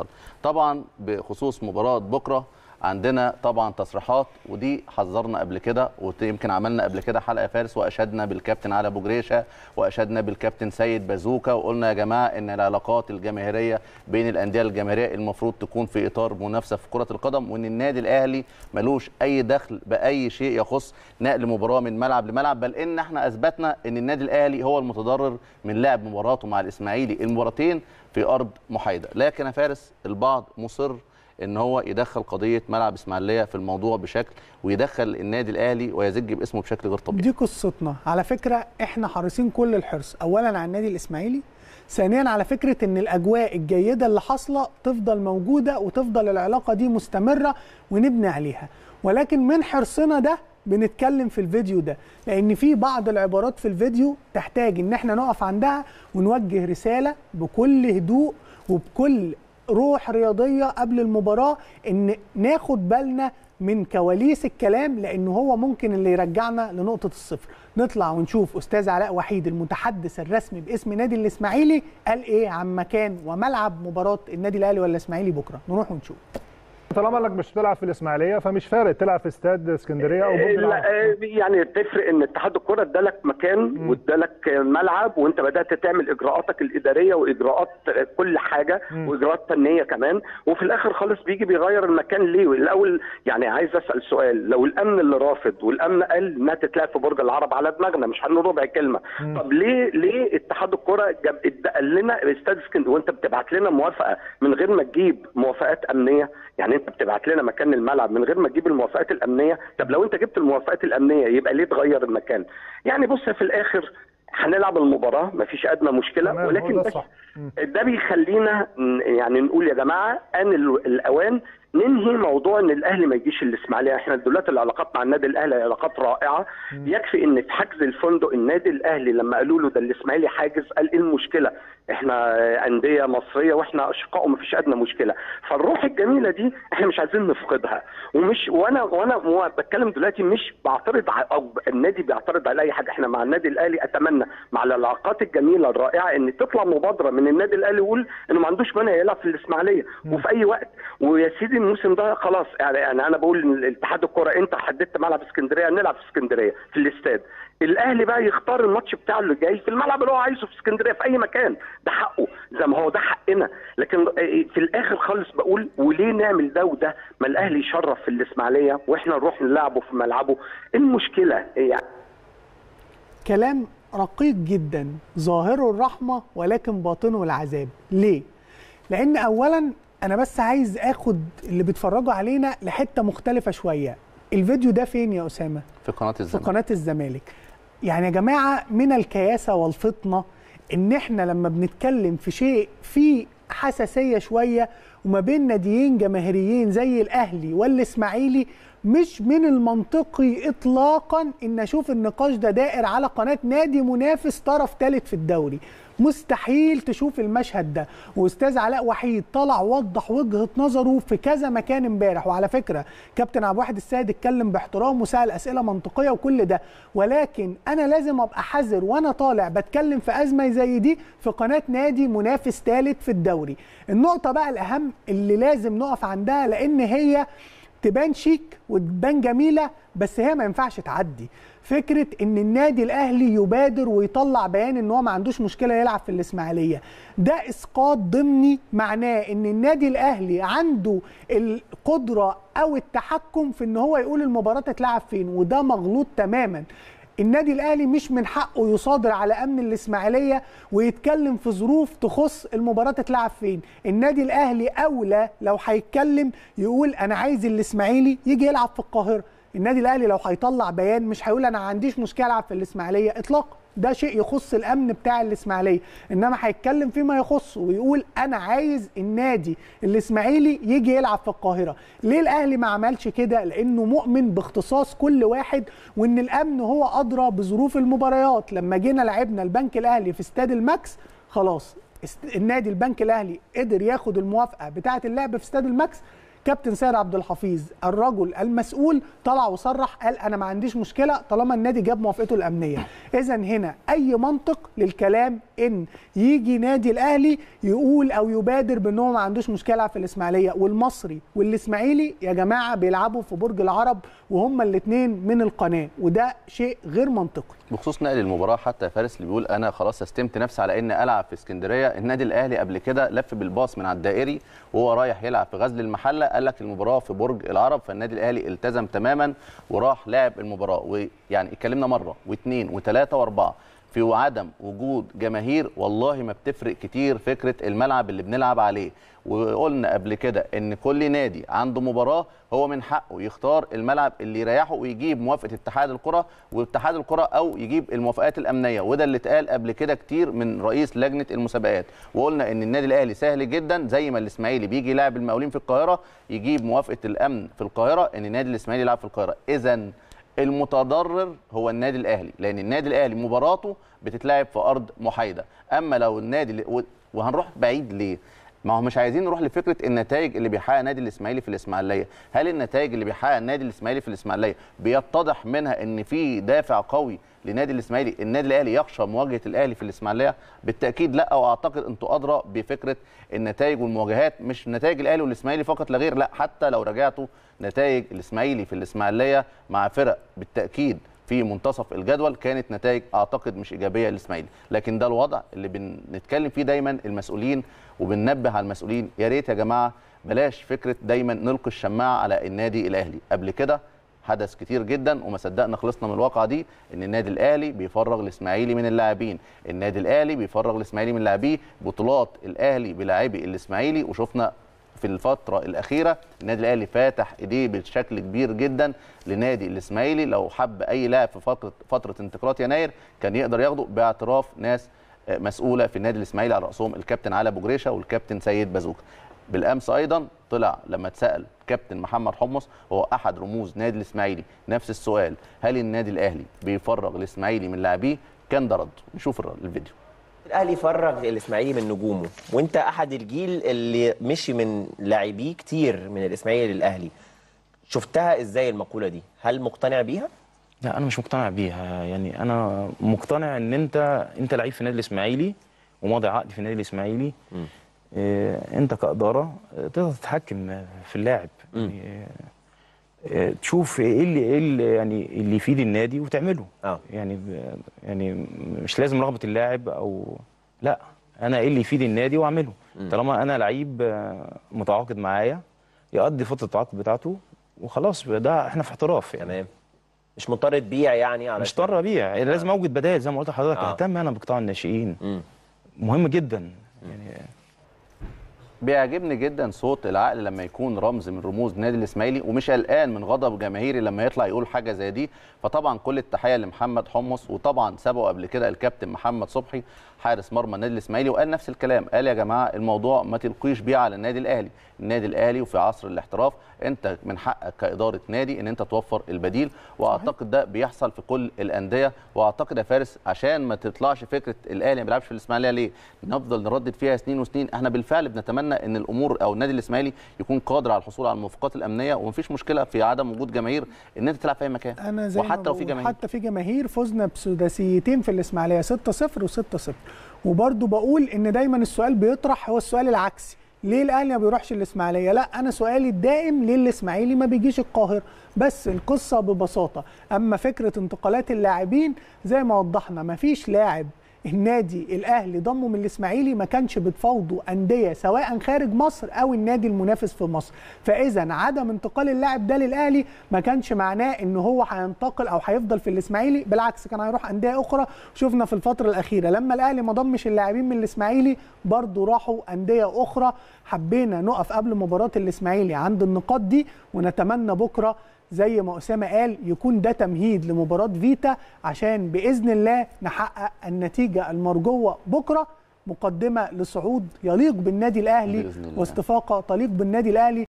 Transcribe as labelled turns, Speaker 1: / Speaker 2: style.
Speaker 1: طبعا بخصوص مباراه بكره عندنا طبعا تصريحات ودي حذرنا قبل كده ويمكن عملنا قبل كده حلقه فارس واشدنا بالكابتن علي ابو جريشه واشدنا بالكابتن سيد بازوكا وقلنا يا جماعه ان العلاقات الجماهيريه بين الانديه الجماهيريه المفروض تكون في اطار منافسه في كره القدم وان النادي الاهلي ملوش اي دخل باي شيء يخص نقل مباراه من ملعب لملعب بل ان احنا اثبتنا ان النادي الاهلي هو المتضرر من لعب مباراته مع الاسماعيلي المباراتين في ارض محايده لكن يا فارس البعض مصر ان هو يدخل قضيه ملعب اسماعيليه في الموضوع بشكل ويدخل النادي الاهلي ويزج باسمه بشكل غير طبيعي
Speaker 2: دي قصتنا على فكره احنا حريصين كل الحرص اولا على النادي الاسماعيلي ثانيا على فكره ان الاجواء الجيده اللي حاصله تفضل موجوده وتفضل العلاقه دي مستمره ونبني عليها ولكن من حرصنا ده بنتكلم في الفيديو ده لان في بعض العبارات في الفيديو تحتاج ان احنا نقف عندها ونوجه رساله بكل هدوء وبكل روح رياضيه قبل المباراه ان ناخد بالنا من كواليس الكلام لانه هو ممكن اللي يرجعنا لنقطه الصفر نطلع ونشوف استاذ علاء وحيد المتحدث الرسمي باسم نادي الاسماعيلي قال ايه عن مكان وملعب مباراه النادي الاهلي والاسماعيلي بكره نروح ونشوف
Speaker 3: طالما انك مش بتلعب في الاسماعيليه فمش فارق تلعب في استاد اسكندريه او برج
Speaker 4: لا يعني تفرق ان اتحاد الكره ادالك مكان وادالك ملعب وانت بدات تعمل اجراءاتك الاداريه واجراءات كل حاجه
Speaker 3: مم.
Speaker 4: واجراءات فنيه كمان وفي الاخر خالص بيجي بيغير المكان ليه الاول يعني عايز اسال سؤال لو الامن اللي رافض والامن قال انها تتلعب في برج العرب على دماغنا مش هنقول ربع كلمه
Speaker 3: مم.
Speaker 4: طب ليه ليه اتحاد الكره جاب قال لنا استاد اسكندريه وانت بتبعت لنا موافقه من غير ما تجيب موافقات امنيه يعني انت بتبعت لنا مكان الملعب من غير ما تجيب الموافقات الامنيه طب لو انت جبت الموافقات الامنيه يبقى ليه تغير المكان يعني بص في الاخر هنلعب المباراه مفيش ادنى مشكله
Speaker 3: تمام، هو
Speaker 4: ولكن
Speaker 3: ده
Speaker 4: ده,
Speaker 3: صح. مم.
Speaker 4: ده بيخلينا ن- يعني نقول يا جماعه ان ال- الاوان ننهي موضوع ان الاهلي ما يجيش الاسماعيليه احنا دلوقتي العلاقات مع النادي الاهلي علاقات رائعه يكفي ان في حجز الفندق النادي الاهلي لما قالوا له ده الاسماعيلي حاجز قال ايه المشكله احنا انديه مصريه واحنا اشقاء ومفيش ادنى مشكله فالروح الجميله دي احنا مش عايزين نفقدها ومش وانا وانا وانا بتكلم دلوقتي مش بعترض ع- او النادي بيعترض على اي حاجه احنا مع النادي الاهلي اتمنى مع العلاقات الجميله الرائعه ان تطلع مبادره من النادي الاهلي يقول انه ما عندوش مانع يلعب في الاسماعيليه وفي اي وقت ويا سيدي الموسم ده خلاص يعني, يعني انا بقول ان الاتحاد الكره انت حددت ملعب اسكندريه نلعب في اسكندريه في الاستاد الاهلي بقى يختار الماتش بتاعه اللي جاي في الملعب اللي هو عايزه في اسكندريه في اي مكان ده حقه زي ما هو ده حقنا لكن في الاخر خالص بقول وليه نعمل ده وده ما الاهلي يشرف في الاسماعيليه واحنا نروح نلعبه في ملعبه إيه المشكله يعني
Speaker 2: كلام رقيق جدا ظاهره الرحمه ولكن باطنه العذاب ليه لان اولا انا بس عايز اخد اللي بيتفرجوا علينا لحته مختلفه شويه الفيديو ده فين يا اسامه
Speaker 1: في قناه
Speaker 2: في
Speaker 1: الزمالك
Speaker 2: قناه الزمالك يعني يا جماعه من الكياسه والفطنه ان احنا لما بنتكلم في شيء فيه حساسيه شويه وما بين ناديين جماهيريين زي الاهلي والاسماعيلي مش من المنطقي اطلاقا ان اشوف النقاش ده دائر على قناه نادي منافس طرف ثالث في الدوري مستحيل تشوف المشهد ده واستاذ علاء وحيد طلع وضح وجهه نظره في كذا مكان امبارح وعلى فكره كابتن عبد الواحد السيد اتكلم باحترام وسال اسئله منطقيه وكل ده ولكن انا لازم ابقى حذر وانا طالع بتكلم في ازمه زي دي في قناه نادي منافس ثالث في الدوري النقطه بقى الاهم اللي لازم نقف عندها لان هي تبان شيك وتبان جميله بس هي ما ينفعش تعدي فكره ان النادي الاهلي يبادر ويطلع بيان ان هو ما عندوش مشكله يلعب في الاسماعيليه ده اسقاط ضمني معناه ان النادي الاهلي عنده القدره او التحكم في ان هو يقول المباراه تتلعب فين وده مغلوط تماما النادي الاهلي مش من حقه يصادر على امن الاسماعيليه ويتكلم في ظروف تخص المباراه تتلعب فين النادي الاهلي اولى لو هيتكلم يقول انا عايز الاسماعيلي يجي يلعب في القاهره النادي الاهلي لو هيطلع بيان مش هيقول انا ما عنديش مشكله العب في الاسماعيليه اطلاقا ده شيء يخص الامن بتاع الاسماعيليه انما هيتكلم فيما يخصه ويقول انا عايز النادي الاسماعيلي يجي يلعب في القاهره ليه الاهلي ما عملش كده لانه مؤمن باختصاص كل واحد وان الامن هو ادرى بظروف المباريات لما جينا لعبنا البنك الاهلي في استاد الماكس خلاص است- النادي البنك الاهلي قدر ياخد الموافقه بتاعه اللعب في استاد الماكس كابتن سيد عبد الحفيظ الرجل المسؤول طلع وصرح قال انا ما عنديش مشكله طالما النادي جاب موافقته الامنيه اذا هنا اي منطق للكلام ان يجي نادي الاهلي يقول او يبادر بان هو ما عندوش مشكله في الاسماعيليه والمصري والاسماعيلي يا جماعه بيلعبوا في برج العرب وهما الاثنين من القناه وده شيء غير منطقي
Speaker 1: بخصوص نقل المباراه حتى فارس اللي بيقول انا خلاص استمت نفسي على اني العب في اسكندريه النادي الاهلي قبل كده لف بالباص من على الدائري وهو رايح يلعب في غزل المحله قال لك المباراه في برج العرب فالنادي الاهلي التزم تماما وراح لعب المباراه ويعني اتكلمنا مره واثنين وثلاثه واربعه في عدم وجود جماهير والله ما بتفرق كتير فكره الملعب اللي بنلعب عليه وقلنا قبل كده ان كل نادي عنده مباراه هو من حقه يختار الملعب اللي يريحه ويجيب موافقه اتحاد الكره واتحاد الكره او يجيب الموافقات الامنيه وده اللي اتقال قبل كده كتير من رئيس لجنه المسابقات وقلنا ان النادي الاهلي سهل جدا زي ما الاسماعيلي بيجي يلاعب المقاولين في القاهره يجيب موافقه الامن في القاهره ان النادي الاسماعيلي يلعب في القاهره اذا المتضرر هو النادي الاهلي لان النادي الاهلي مباراته بتتلعب في ارض محايده اما لو النادي وهنروح بعيد ليه ما هو مش عايزين نروح لفكره النتائج اللي بيحققها النادي الاسماعيلي في الاسماعيليه هل النتائج اللي بيحققها النادي الاسماعيلي في الاسماعيليه بيتضح منها ان في دافع قوي لنادي الاسماعيلي النادي الاهلي يخشى مواجهه الاهلي في الاسماعيليه بالتاكيد لا واعتقد انتوا ادرى بفكره النتائج والمواجهات مش نتائج الاهلي والاسماعيلي فقط لا غير لا حتى لو رجعتوا نتائج الاسماعيلي في الاسماعيليه مع فرق بالتاكيد في منتصف الجدول كانت نتائج اعتقد مش ايجابيه للاسماعيلي لكن ده الوضع اللي بنتكلم فيه دايما المسؤولين وبننبه على المسؤولين يا ريت يا جماعه بلاش فكره دايما نلقي الشماعه على النادي الاهلي قبل كده حدث كتير جدا وما صدقنا خلصنا من الواقعه دي ان النادي الاهلي بيفرغ الاسماعيلي من اللاعبين النادي الاهلي بيفرغ الاسماعيلي من لاعبيه بطولات الاهلي بلاعبي الاسماعيلي وشفنا في الفترة الأخيرة النادي الأهلي فاتح إيديه بشكل كبير جدا لنادي الإسماعيلي لو حب أي لاعب في فترة فترة انتقالات يناير كان يقدر ياخده باعتراف ناس مسؤولة في النادي الإسماعيلي على رأسهم الكابتن علي أبو جريشة والكابتن سيد بازوكا بالأمس أيضا طلع لما اتسأل كابتن محمد حمص هو أحد رموز نادي الإسماعيلي نفس السؤال هل النادي الأهلي بيفرغ الإسماعيلي من لاعبيه كان ده رد نشوف الفيديو
Speaker 5: الاهلي فرغ الاسماعيلي من نجومه وانت احد الجيل اللي مشي من لاعبيه كتير من الاسماعيلي للاهلي شفتها ازاي المقوله دي هل مقتنع بيها
Speaker 6: لا انا مش مقتنع بيها يعني انا مقتنع ان انت انت لعيب في النادي الاسماعيلي وماضي عقد في النادي الاسماعيلي إيه انت كاداره تقدر تتحكم في اللاعب يعني إيه تشوف ايه اللي ايه اللي يعني اللي يفيد النادي وتعمله
Speaker 5: اه
Speaker 6: يعني يعني مش لازم رغبه اللاعب او لا انا ايه اللي يفيد النادي واعمله طالما انا لعيب متعاقد معايا يقضي فتره التعاقد بتاعته وخلاص ده احنا في احتراف يعني
Speaker 5: تمام مش مضطر تبيع يعني على
Speaker 6: مش مضطر ابيع يعني لازم اوجد بدائل زي ما قلت لحضرتك
Speaker 5: آه.
Speaker 6: اهتم انا بقطاع الناشئين
Speaker 5: مم.
Speaker 6: مهم جدا يعني
Speaker 1: بيعجبني جدا صوت العقل لما يكون رمز من رموز نادي الاسماعيلي ومش قلقان من غضب جماهيري لما يطلع يقول حاجه زي دي فطبعا كل التحيه لمحمد حمص وطبعا سبقه قبل كده الكابتن محمد صبحي حارس مرمى النادي الاسماعيلي وقال نفس الكلام قال يا جماعه الموضوع ما تلقيش بيه على النادي الاهلي النادي الاهلي وفي عصر الاحتراف انت من حقك كاداره نادي ان انت توفر البديل واعتقد ده بيحصل في كل الانديه واعتقد يا فارس عشان ما تطلعش فكره الاهلي ما بيلعبش في الاسماعيليه ليه نفضل نردد فيها سنين وسنين احنا بالفعل بنتمنى ان الامور او النادي الاسماعيلي يكون قادر على الحصول على الموافقات الامنيه ومفيش مشكله في عدم وجود جماهير ان انت تلعب في اي مكان
Speaker 2: انا زي
Speaker 1: وحتى لو في
Speaker 2: بقول،
Speaker 1: جماهير
Speaker 2: حتى في جماهير فزنا بسداسيتين في الاسماعيليه 6-0 و6-0 وبرضه بقول ان دايما السؤال بيطرح هو السؤال العكسي ليه الاهلي ما بيروحش الاسماعيليه لا انا سؤالي الدائم ليه الاسماعيلي ما بيجيش القاهره بس القصه ببساطه اما فكره انتقالات اللاعبين زي ما وضحنا ما فيش لاعب النادي الاهلي ضمه من الاسماعيلي ما كانش بتفاوضه انديه سواء خارج مصر او النادي المنافس في مصر فاذا عدم انتقال اللاعب ده للاهلي ما كانش معناه ان هو هينتقل او هيفضل في الاسماعيلي بالعكس كان هيروح انديه اخرى شفنا في الفتره الاخيره لما الاهلي ما ضمش اللاعبين من الاسماعيلي برضه راحوا انديه اخرى حبينا نقف قبل مباراه الاسماعيلي عند النقاط دي ونتمنى بكره زي ما اسامه قال يكون ده تمهيد لمباراه فيتا عشان باذن الله نحقق النتيجه المرجوه بكره مقدمه لصعود يليق بالنادي الاهلي
Speaker 1: بإذن الله.
Speaker 2: واستفاقه تليق بالنادي الاهلي